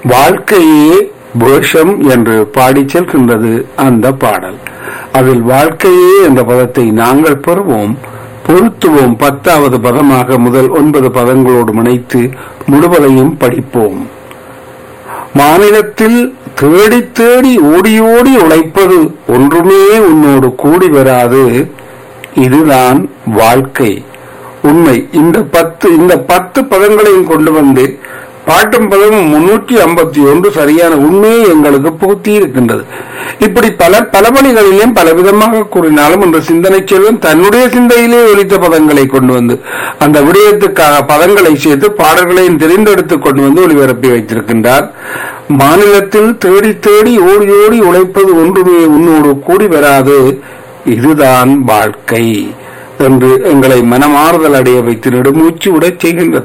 வாழ்க்கையே வேஷம் என்று பாடிச் செல்கின்றது அந்த பாடல் அதில் வாழ்க்கையே என்ற பதத்தை நாங்கள் பெறுவோம் பொருத்துவோம் பத்தாவது பதமாக முதல் ஒன்பது பதங்களோடு இணைத்து முழுவதையும் படிப்போம் மாநிலத்தில் தேடி தேடி ஓடி ஓடி உழைப்பது ஒன்றுமே உன்னோடு கூடி வராது இதுதான் வாழ்க்கை உண்மை இந்த பத்து இந்த பத்து பதங்களையும் கொண்டு வந்து பாட்டும் பதமும் முன்னூற்றி ஐம்பத்தி ஒன்று சரியான உண்மையை எங்களுக்கு புகுத்தி இருக்கின்றது இப்படி பல பல வழிகளிலும் பலவிதமாக கூறினாலும் என்ற சிந்தனை செல்வன் தன்னுடைய சிந்தையிலே ஒலித்த பதங்களை கொண்டு வந்து அந்த விடயத்துக்காக பதங்களை சேர்த்து பாடல்களையும் தெரிந்தெடுத்துக் கொண்டு வந்து ஒளிபரப்பி வைத்திருக்கின்றார் மாநிலத்தில் தேடி தேடி ஓடி ஓடி உழைப்பது ஒன்றுமே உன்னோடு கூடி வராது இதுதான் வாழ்க்கை என்று எங்களை மனமாறுதல் அடைய வைத்து நெடுமூச்சு விடச் செய்கின்றது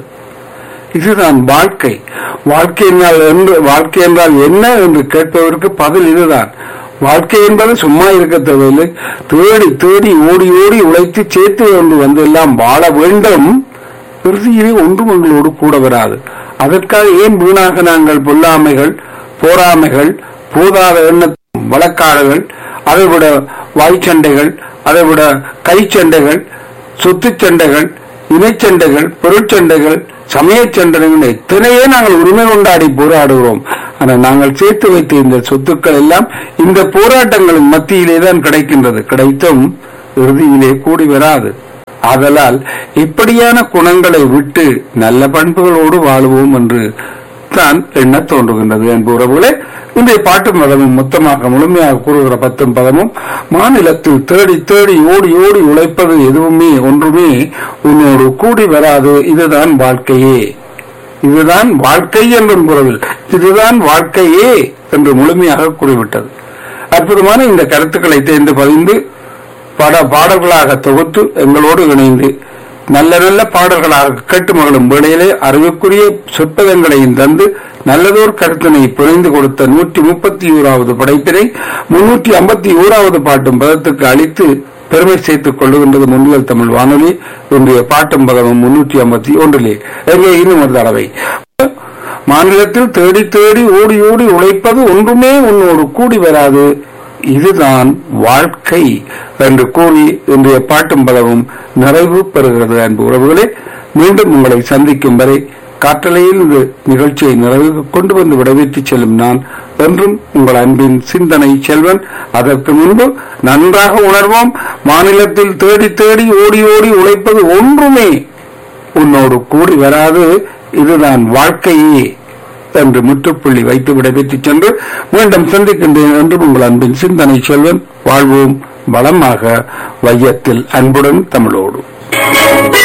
இதுதான் வாழ்க்கை வாழ்க்கை என்றால் என்று வாழ்க்கை என்றால் என்ன என்று கேட்பதற்கு பதில் இதுதான் வாழ்க்கை என்பது சும்மா இருக்க தேவையில்லை தேடி தேடி ஓடி ஓடி உழைத்து சேர்த்து கொண்டு வந்து எல்லாம் வாழ வேண்டும் இறுதியிலே ஒன்றும் எங்களோடு கூட வராது அதற்காக ஏன் வீணாக நாங்கள் பொல்லாமைகள் போராமைகள் போதாத எண்ண வழக்காடுகள் அதைவிட வாய்ச்சண்டைகள் அதைவிட கைச்சண்டைகள் சொத்து சண்டைகள் இணைச்சண்டைகள் பொருட்சண்டைகள் சமய சண்டைகள் எத்தனையே நாங்கள் உரிமை கொண்டாடி போராடுகிறோம் ஆனால் நாங்கள் சேர்த்து வைத்த இந்த சொத்துக்கள் எல்லாம் இந்த போராட்டங்களின் மத்தியிலே தான் கிடைக்கின்றது கிடைத்தும் இறுதியிலே கூடி வராது ஆதலால் இப்படியான குணங்களை விட்டு நல்ல பண்புகளோடு வாழுவோம் என்று தான் எண்ண தோன்றுகின்றது என்பு உறவுகளே இன்றைய பாட்டு மதமும் மொத்தமாக முழுமையாக கூறுகிற பத்தும் பதமும் மாநிலத்தில் தேடி தேடி ஓடி ஓடி உழைப்பது எதுவுமே ஒன்றுமே உன்னோடு கூடி வராது இதுதான் வாழ்க்கையே இதுதான் வாழ்க்கை என்றும் குரவில் இதுதான் வாழ்க்கையே என்று முழுமையாக கூறிவிட்டது அற்புதமான இந்த கருத்துக்களை தேர்ந்து பதிந்து பட பாடல்களாக தொகுத்து எங்களோடு இணைந்து நல்ல நல்ல பாடல்களாக கேட்டு மகளும் வேளையிலே அறிவுக்குரிய சொற்பதங்களையும் தந்து நல்லதோர் கருத்தினை புரிந்து கொடுத்த நூற்றி முப்பத்தி ஓராவது படைப்பினை முன்னூற்றி ஐம்பத்தி ஓராவது பாட்டும் பதத்துக்கு அளித்து பெருமை சேர்த்துக் கொள்ளுகின்றது முன்னில் தமிழ் வானொலி இன்றைய பாட்டும் பதமும் முன்னூற்றி ஐம்பத்தி ஒன்றிலே எங்கே இன்னும் ஒரு தடவை மாநிலத்தில் தேடி தேடி ஓடி ஓடி உழைப்பது ஒன்றுமே உன்னோடு கூடி வராது இதுதான் வாழ்க்கை என்று கூறி இன்றைய பாட்டும் பதவும் நிறைவு பெறுகிறது அன்பு உறவுகளே மீண்டும் உங்களை சந்திக்கும் வரை காற்றலையில் இந்த நிகழ்ச்சியை நிறைவு கொண்டு வந்து விடைபெற்று செல்லும் நான் என்றும் உங்கள் அன்பின் சிந்தனை செல்வன் அதற்கு முன்பு நன்றாக உணர்வோம் மாநிலத்தில் தேடி தேடி ஓடி ஓடி உழைப்பது ஒன்றுமே உன்னோடு கூடி வராது இதுதான் வாழ்க்கையே என்று முற்றுப்புள்ளி வைத்து விடைபெற்று சென்று மீண்டும் சந்திக்கின்றேன் என்றும் உங்கள் அன்பின் சிந்தனை செல்வன் வாழ்வோம் வளமாக வையத்தில் அன்புடன் தமிழோடு